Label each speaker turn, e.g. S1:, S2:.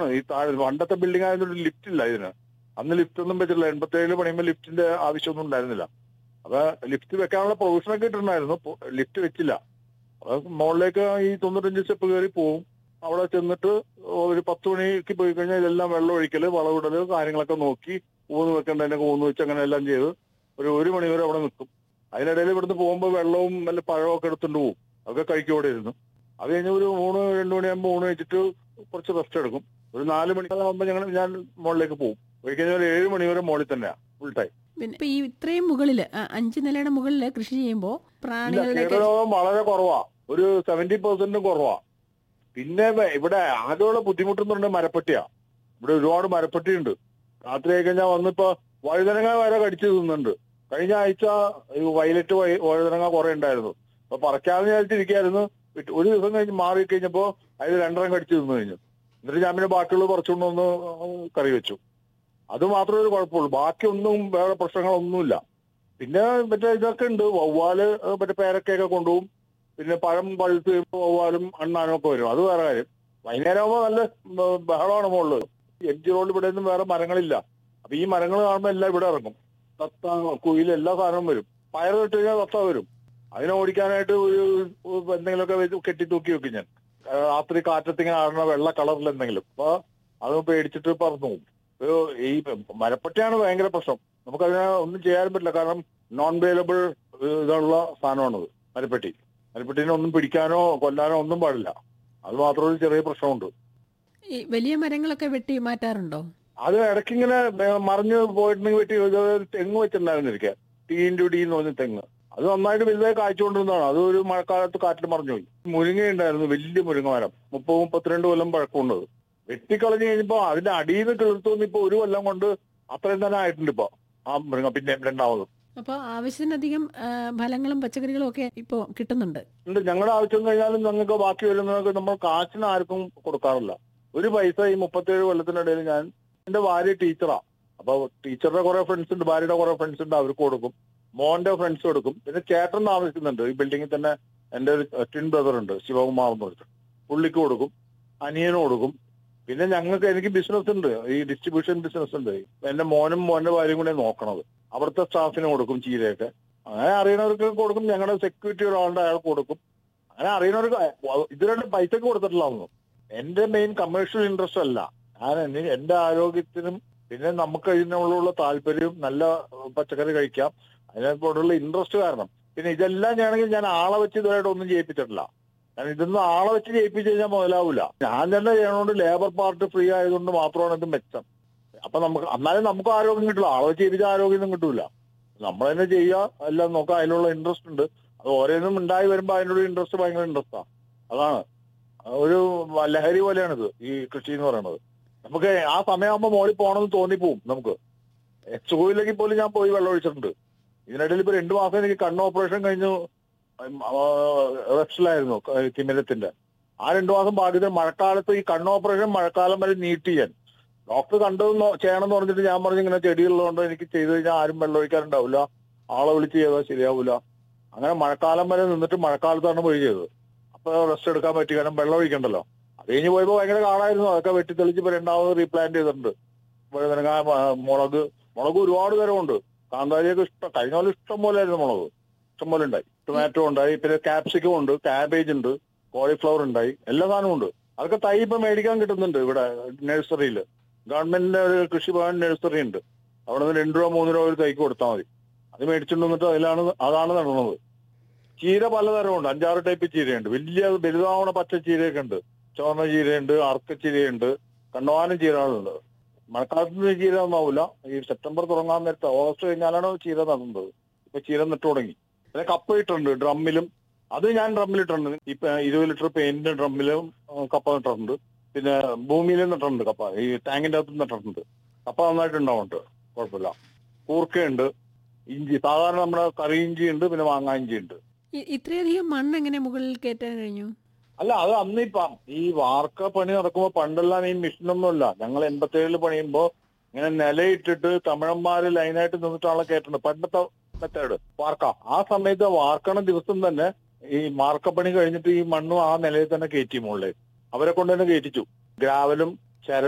S1: ഈ താഴെ പണ്ടത്തെ ബിൽഡിംഗ് ആയതുകൊണ്ട് ലിഫ്റ്റ് ഇല്ല ഇതിന് അന്ന് ലിഫ്റ്റ് ഒന്നും വെച്ചിട്ടില്ല എൺപത്തേഴില് പണിയുമ്പോൾ ലിഫ്റ്റിന്റെ ആവശ്യമൊന്നും ഉണ്ടായിരുന്നില്ല അപ്പൊ ലിഫ്റ്റ് വെക്കാനുള്ള പ്രൊവിഷനൊക്കെ ഇട്ടിട്ടുണ്ടായിരുന്നു ലിഫ്റ്റ് വെച്ചില്ല അപ്പൊ മുകളിലേക്ക് ഈ തൊണ്ണൂറ്റഞ്ച് സ്റ്റെപ്പ് കയറി പോവും അവിടെ ചെന്നിട്ട് ഒരു പത്ത് മണിക്ക് പോയി കഴിഞ്ഞാൽ ഇതെല്ലാം വെള്ളം ഒഴിക്കല് വളവിടല് കാര്യങ്ങളൊക്കെ നോക്കി ഊന്ന് വെക്കേണ്ടതിനൊക്കെ ഊന്ന് വെച്ച് അങ്ങനെ എല്ലാം ചെയ്ത് ഒരു ഒരു മണി വരെ അവിടെ നിൽക്കും അതിനിടയിൽ ഇവിടുന്ന് പോകുമ്പോൾ വെള്ളവും വല്ല പഴവും ഒക്കെ എടുത്തുകൊണ്ട് പോകും അതൊക്കെ കഴിക്കോടെ ഇരുന്നു അത് കഴിഞ്ഞ് ഒരു മൂന്ന് രണ്ടു മണിയാകുമ്പോൾ ഊണ് വെച്ചിട്ട് കുറച്ച് റെസ്റ്റ് എടുക്കും ഒരു നാല് മണിക്കാകുമ്പോൾ ഞങ്ങൾ ഞാൻ മുകളിലേക്ക് പോകും പോയി കഴിഞ്ഞാൽ ഒരു ഏഴ് മണി വരെ മുകളിൽ തന്നെയാ ഫുൾ ടൈം
S2: പിന്നെ ഇപ്പൊ ഈ ഇത്രയും മുകളില് ആ, അഞ്ച് നിലയുടെ മുകളില് കൃഷി ചെയ്യുമ്പോൾ പ്രാണികളുടെ
S1: കീടരോഗം വളരെ കുറവാ ഒരു സെവന്റി പെർസെന്റും കുറവാ പിന്നെ വ- ഇവിടെ ആകെയുള്ള ബുദ്ധിമുട്ടെന്ന് പറഞ്ഞാൽ മരപ്പട്ടിയാ ഇവിടെ ഒരുപാട് മരപ്പട്ടി ഉണ്ട് രാത്രി ആയി കഴിഞ്ഞാൽ വന്നിപ്പോ വഴുതനങ്ങ വരെ കടിച്ചു തിന്നുന്നുണ്ട് കഴിഞ്ഞ ആഴ്ച ഈ വയലറ്റ് വഴി- വഴുതനങ്ങ കുറെ ഉണ്ടായിരുന്നു അപ്പൊ പറിക്കാതെ വിചാരിച്ചിരിക്കായിരുന്നു വിട്ട് ഒരു ദിവസം കഴിഞ്ഞ് മാറി കഴിഞ്ഞപ്പോ അതിൽ രണ്ടെണ്ണം കടിച്ചു തിന്നു കഴിഞ്ഞു എന്നിട്ട് ഞാൻ പിന്നെ ബാക്കിയുള്ളത് പറിച്ചുകൊണ്ട് വന്ന് കറി വെച്ചു അത് മാത്രമേ ഒരു കുഴപ്പമുള്ളൂ ബാക്കിയൊന്നും വേറെ പ്രശ്നങ്ങളൊന്നുമില്ല പിന്നെ മറ്റേ ഇതൊക്കെ ഉണ്ട് വവ്വാല് ഏഹ് മറ്റേ പേരക്കയൊക്കെ കൊണ്ടുപോകും പിന്നെ പഴം പഴുത്ത് കഴിയുമ്പോൾ വവ്വാലും അണ്ണാനും ഒക്കെ വരും അത് വേറെ കാര്യം വൈകുന്നേരം ആകുമ്പോൾ നല്ല ഉം, ബഹളമാണ് മുകളിൽ എം ജി റോഡിൽ ഇവിടെ ഒന്നും വേറെ മരങ്ങളില്ല അപ്പൊ ഈ മരങ്ങൾ കാണുമ്പോൾ എല്ലാം ഇവിടെ ഇറങ്ങും തത്ത കുയിൽ എല്ലാ സാധനവും വരും പയർ ഇട്ട് കഴിഞ്ഞാൽ തത്ത വരും അതിനെ ഓടിക്കാനായിട്ട് ഒരു ഒരു എന്തെങ്കിലുമൊക്കെ വെച്ച് കെട്ടി തൂക്കി വെക്കും ഞാൻ ഏഹ് രാത്രി കാറ്റത്തിങ്ങനെ ആടുന്ന വെള്ള കളറിൽ എന്തെങ്കിലും അപ്പൊ അത് പേടിച്ചിട്ട് പറന്നു പോകും ഒരു ഈ മരപ്പട്ടിയാണ് ഭയങ്കര പ്രശ്നം നമുക്കതിനെ ഒന്നും ചെയ്യാൻ പറ്റില്ല കാരണം നോൺ വേലബിൾ ഇതുള്ള സാധനമാണത് മരപ്പെട്ടി മരപ്പെട്ടിനെ ഒന്നും പിടിക്കാനോ കൊല്ലാനോ ഒന്നും പാടില്ല അത് മാത്രം ഒരു ചെറിയ പ്രശ്നമുണ്ട്
S2: ഈ വലിയ മരങ്ങളൊക്കെ വെട്ടി മാറ്റാറുണ്ടോ
S1: അത് ഇടയ്ക്കിങ്ങനെ മ- മറിഞ്ഞ് പോയിട്ടുണ്ടെങ്കിൽ വെട്ടി ഒരു തെങ്ങ് വെച്ചിട്ടുണ്ടായിരുന്നിരിക്കുക ടീൻ്റെ ഡി എന്ന് പറഞ്ഞ തെങ്ങ് അത് നന്നായിട്ട് വലുതായി കാഴ്ചകൊണ്ടിരുന്നതാണ് അത് ഒരു മഴക്കാലത്ത് കാറ്റിൽ മറിഞ്ഞു പോയി മുരിങ്ങ ഉണ്ടായിരുന്നു വലിയ മുരിങ്ങ മരം മുപ്പത് മുപ്പത്തിരണ്ട് കൊല്ലം പഴക്കമുണ്ട് വെട്ടിക്കളഞ്ഞു കഴിഞ്ഞപ്പോ അതിന്റെ അടിയിൽ നിന്ന് കിളിർത്തു ഇപ്പൊ ഒരു കൊല്ലം കൊണ്ട് അത്രയും തന്നെ ആയിട്ടുണ്ട് ഇപ്പൊ ആ മുരിങ്ങ പിന്നെ രണ്ടാമത്
S2: അപ്പോൾ ആവശ്യത്തിനധികം ആ, ഫലങ്ങളും പച്ചക്കറികളും ഒക്കെ ഇപ്പോൾ കിട്ടുന്നുണ്ട്
S1: ഉണ്ട് ഞങ്ങളുടെ ആവശ്യം കഴിഞ്ഞാലും ഞങ്ങൾക്ക് ബാക്കി വരുന്നതൊക്കെ നമ്മൾ കാശിന് ആർക്കും കൊടുക്കാറില്ല ഒരു പൈസ ഈ മുപ്പത്തേഴ് കൊല്ലത്തിനിടയിൽ ഞാൻ എന്റെ ഭാര്യ ടീച്ചറാ അപ്പൊ ടീച്ചറുടെ കുറെ ഫ്രണ്ട്സ് ഉണ്ട് ഭാര്യയുടെ കുറെ ഫ്രണ്ട്സ് ഉണ്ട് അവർക്ക് കൊടുക്കും മോന്റെ ഫ്രണ്ട്സ് കൊടുക്കും പിന്നെ ചേട്ടൻ താമസിക്കുന്നുണ്ട് ഈ ബിൽഡിങ്ങിൽ തന്നെ എന്റെ ഒരു ട്വിൻ ബ്രദർ ഉണ്ട് ശിവകുമാർ എന്ന് പറഞ്ഞിട്ട് പുള്ളിക്ക് കൊടുക്കും അനിയനും കൊടുക്കും പിന്നെ ഞങ്ങൾക്ക് എനിക്ക് ബിസിനസ് ഉണ്ട് ഈ ഡിസ്ട്രിബ്യൂഷൻ ബിസിനസ് ഉണ്ട് എന്റെ മോനും മോന്റെ ഭാര്യയും കൂടെ നോക്കണത് അവിടുത്തെ സ്റ്റാഫിന് കൊടുക്കും ചീരയൊക്കെ അങ്ങനെ അറിയണവർക്ക് കൊടുക്കും ഞങ്ങളുടെ സെക്യൂരിറ്റി ഒരാളുടെ അയാൾ കൊടുക്കും അങ്ങനെ അറിയണവർക്ക് ഇതിനുള്ള പൈസക്ക് കൊടുത്തിട്ടില്ല ഒന്നും എന്റെ മെയിൻ കമേഴ്ഷ്യൽ ഇൻട്രസ്റ്റ് അല്ല ഞാൻ എന്നെ- എന്റെ ആരോഗ്യത്തിനും പിന്നെ നമുക്ക് ഇതിനുള്ള താല്പര്യവും നല്ല ഏഹ്, പച്ചക്കറി കഴിക്കാം അതിനോടുള്ള ഇൻട്രസ്റ്റ് കാരണം പിന്നെ ഇതെല്ലാം ഞാനെങ്കിൽ ഞാൻ ആളെ വെച്ച് ഇതുവരെയായിട്ട് ഒന്നും ചെയ്യിപ്പിച്ചിട്ടില്ല കാരണം ഇതൊന്നും ആളെ വെച്ച് ചെയ്യിപ്പിച്ചു കഴിഞ്ഞാൽ മുതലാവില്ല ഞാൻ തന്നെ ചെയ്യണോണ്ട് ലേബർ പാർട്ട് ഫ്രീ ആയതുകൊണ്ട് മാത്രമാണ് ഇത് മെച്ചം അപ്പൊ നമുക്ക് എന്നാലും നമുക്ക് ആരോഗ്യം കിട്ടില്ല ആളെ വെച്ച് ചെയ്യിപ്പിച്ച ആരോഗ്യമൊന്നും കിട്ടൂല നമ്മൾ തന്നെ ചെയ്യുക എല്ലാം നോക്കാം അതിനുള്ള ഇൻട്രസ്റ്റ് ഉണ്ട് അത് ഓരോന്നും ഉണ്ടായി വരുമ്പോൾ അതിനോട് ഇൻട്രസ്റ്റ് ഭയങ്കര ഇൻട്രസ്റ്റാ അതാണ് ഒരു ലഹരി പോലെയാണിത് ഈ കൃഷി എന്ന് പറയുന്നത് നമുക്ക് ആ സമയമാകുമ്പോൾ മോളിൽ പോകണമെന്ന് തോന്നിപ്പോവും നമുക്ക് സുഖമില്ലെങ്കിൽ പോലും ഞാൻ പോയി വെള്ളം ഒഴിച്ചിട്ടുണ്ട് ഇതിനിടയിൽ ഇപ്പൊ രണ്ടു മാസം എനിക്ക് കണ്ണ് ഓപ്പറേഷൻ കഴിഞ്ഞു റെസ്റ്റിലായിരുന്നു തിമിരത്തിന്റെ ആ രണ്ടു മാസം ഭാഗ്യത്തിന് മഴക്കാലത്ത് ഈ കണ്ണ് ഓപ്പറേഷൻ മഴക്കാലം വരെ നീട്ടി ഞാൻ ഡോക്ടർ കണ്ടത് ചെയ്യണമെന്ന് പറഞ്ഞിട്ട് ഞാൻ പറഞ്ഞു ഇങ്ങനെ ചെടികളുള്ളതുകൊണ്ട് എനിക്ക് ചെയ്തു കഴിഞ്ഞാൽ ആരും വെള്ളം ഒഴിക്കാറുണ്ടാവില്ല ആളെ വിളിച്ച് ചെയ്താൽ ശരിയാവില്ല അങ്ങനെ മഴക്കാലം വരെ നിന്നിട്ട് മഴക്കാലത്താണ് പോയി ചെയ്തത് അപ്പൊ റെസ്റ്റ് എടുക്കാൻ പറ്റി കാരണം വെള്ളം ഒഴിക്കണ്ടല്ലോ അത് കഴിഞ്ഞ് പോയപ്പോ ഭയങ്കര കാടായിരുന്നു അതൊക്കെ വെട്ടിത്തെളിച്ച് ഇപ്പൊ രണ്ടാമത് റീപ്ലാന്റ് ചെയ്തിട്ടുണ്ട് വഴുതനങ്ങ മ- മുളക് മുളക് ഒരുപാട് തരമുണ്ട് കാന്താരിയൊക്കെ ഇഷ്ടം കഴിഞ്ഞ പോലെ ഇഷ്ടം പോലെ ആയിരുന്നു മുളക് ഇഷ്ടം പോലെ ഉണ്ടായി ടൊമാറ്റോ ഉണ്ടായി പിന്നെ ക്യാപ്സിക്കം ഉണ്ട് കാബേജ് ഉണ്ട് കോളിഫ്ലവർ ഉണ്ടായി എല്ലാ സാധനവും ഉണ്ട് അതൊക്കെ തൈ ഇപ്പൊ മേടിക്കാൻ കിട്ടുന്നുണ്ട് ഇവിടെ നഴ്സറിയിൽ ഗവൺമെന്റിന്റെ ഒരു കൃഷിഭവൻ നഴ്സറി ഉണ്ട് അവിടെ നിന്ന് രണ്ട് രൂപ മൂന്ന് രൂപ ഒരു തൈക്ക് കൊടുത്താൽ മതി അത് മേടിച്ചിട്ട് വന്നിട്ട് അതിലാണ് അതാണ് നടന്നത് ചീര പലതരമുണ്ട് അഞ്ചാറ് ടൈപ്പ് ചീരയുണ്ട് വലിയ വലുതാവണ പച്ച ചീരയൊക്കെ ഉണ്ട് ചുവന്ന ചീരയുണ്ട് അർക്കച്ചീരയുണ്ട് കണ്ടവാനം ചീരകളുണ്ട് മഴക്കാലത്ത് ചീര ഒന്നാവില്ല ഈ സെപ്റ്റംബർ തുടങ്ങാൻ നേരത്തെ ഓഗസ്റ്റ് കഴിഞ്ഞാലാണ് ചീര നടുന്നത് ഇപ്പൊ ചീര നട്ടു തുടങ്ങി പിന്നെ കപ്പ ഇട്ടിട്ടുണ്ട് ഡ്രമ്മിലും അത് ഞാൻ ഡ്രമ്മിലിട്ടുണ്ട് ഇപ്പൊ ഇരുപത് ലിറ്റർ പെയിന്റ് ഡ്രമ്മിലും ആ, കപ്പ നട്ടിട്ടുണ്ട് പിന്നെ ഭൂമിയിലും നട്ടിട്ടുണ്ട് കപ്പ ഈ ടാങ്കിന്റെ അകത്തും നട്ടിട്ടുണ്ട് കപ്പ നന്നായിട്ട് ഉണ്ടാവുന്നുണ്ട് കുഴപ്പമില്ല കൂർക്കയുണ്ട് ഇഞ്ചി സാധാരണ നമ്മുടെ കറി ഇഞ്ചി ഉണ്ട് പിന്നെ മാങ്ങാ ഇഞ്ചി ഉണ്ട്
S2: ഇ- ഇത്രയധികം മണ്ണ് എങ്ങനെ മുകളിൽ കയറ്റാൻ കഴിഞ്ഞു
S1: അല്ല അത് അന്ന് ഇപ്പൊ ഈ വാർക്ക പണി നടക്കുമ്പോ പണ്ടെല്ലാം ഈ മെഷീനൊന്നും ഇല്ല ഞങ്ങൾ എൺപത്തേഴില് പണിയുമ്പോ ഇങ്ങനെ നിലയിട്ടിട്ട് തമിഴന്മാര് ലൈനായിട്ട് നിന്നിട്ടാണല്ലോ കേട്ടിട്ടുണ്ട് പണ്ടത്തെ മെത്തേഡ് വാർക്ക ആ സമയത്ത് വാർക്കണ ദിവസം തന്നെ ഈ മാർക്കപ്പണി കഴിഞ്ഞിട്ട് ഈ മണ്ണും ആ നിലയിൽ തന്നെ കയറ്റി മുകളിലേക്ക് അവരെ കൊണ്ട് തന്നെ കയറ്റിച്ചു ഗ്രാവലും